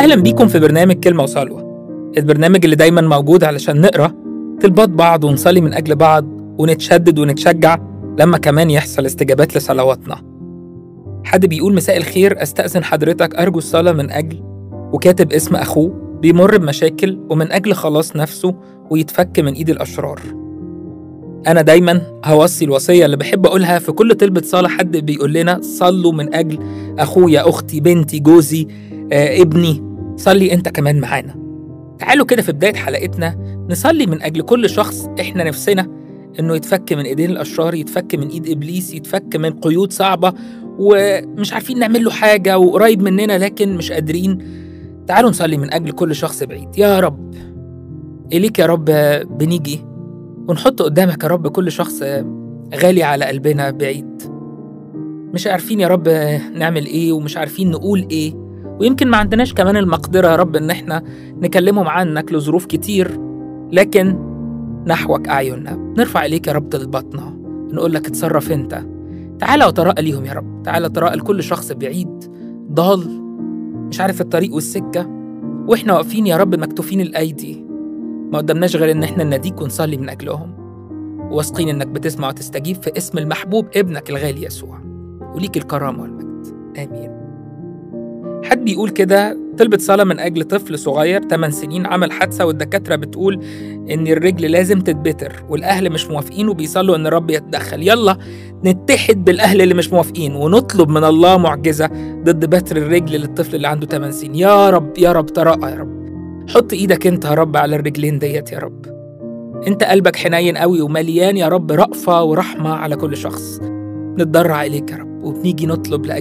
أهلا بيكم في برنامج كلمة وصلوة البرنامج اللي دايما موجود علشان نقرأ طلبات بعض ونصلي من أجل بعض ونتشدد ونتشجع لما كمان يحصل استجابات لصلواتنا حد بيقول مساء الخير أستأذن حضرتك أرجو الصلاة من أجل وكاتب اسم أخوه بيمر بمشاكل ومن أجل خلاص نفسه ويتفك من إيد الأشرار أنا دايما هوصي الوصية اللي بحب أقولها في كل طلبة صلاة حد بيقول لنا صلوا من أجل أخويا أختي بنتي جوزي آه، ابني صلي أنت كمان معانا تعالوا كده في بداية حلقتنا نصلي من أجل كل شخص إحنا نفسنا إنه يتفك من إيدين الأشرار يتفك من إيد إبليس يتفك من قيود صعبة ومش عارفين نعمل له حاجة وقريب مننا لكن مش قادرين تعالوا نصلي من أجل كل شخص بعيد يا رب إليك يا رب بنيجي ونحط قدامك يا رب كل شخص غالي على قلبنا بعيد مش عارفين يا رب نعمل ايه ومش عارفين نقول ايه ويمكن ما عندناش كمان المقدرة يا رب ان احنا نكلمهم عنك لظروف كتير لكن نحوك أعيننا نرفع إليك يا رب طلباتنا نقول لك اتصرف انت تعالى وتراءى ليهم يا رب تعالى تراءى لكل شخص بعيد ضال مش عارف الطريق والسكة واحنا واقفين يا رب مكتوفين الأيدي ما قدامناش غير ان احنا نناديك ونصلي من اجلهم واثقين انك بتسمع وتستجيب في اسم المحبوب ابنك الغالي يسوع وليك الكرامه والمجد امين حد بيقول كده طلبت صلاة من أجل طفل صغير 8 سنين عمل حادثة والدكاترة بتقول إن الرجل لازم تتبتر والأهل مش موافقين وبيصلوا إن الرب يتدخل يلا نتحد بالأهل اللي مش موافقين ونطلب من الله معجزة ضد بتر الرجل للطفل اللي عنده 8 سنين يا رب يا رب تراءى يا رب حط ايدك انت يا رب على الرجلين ديت يا رب انت قلبك حنين قوي ومليان يا رب رأفة ورحمة على كل شخص نتضرع إليك يا رب وبنيجي نطلب لأجل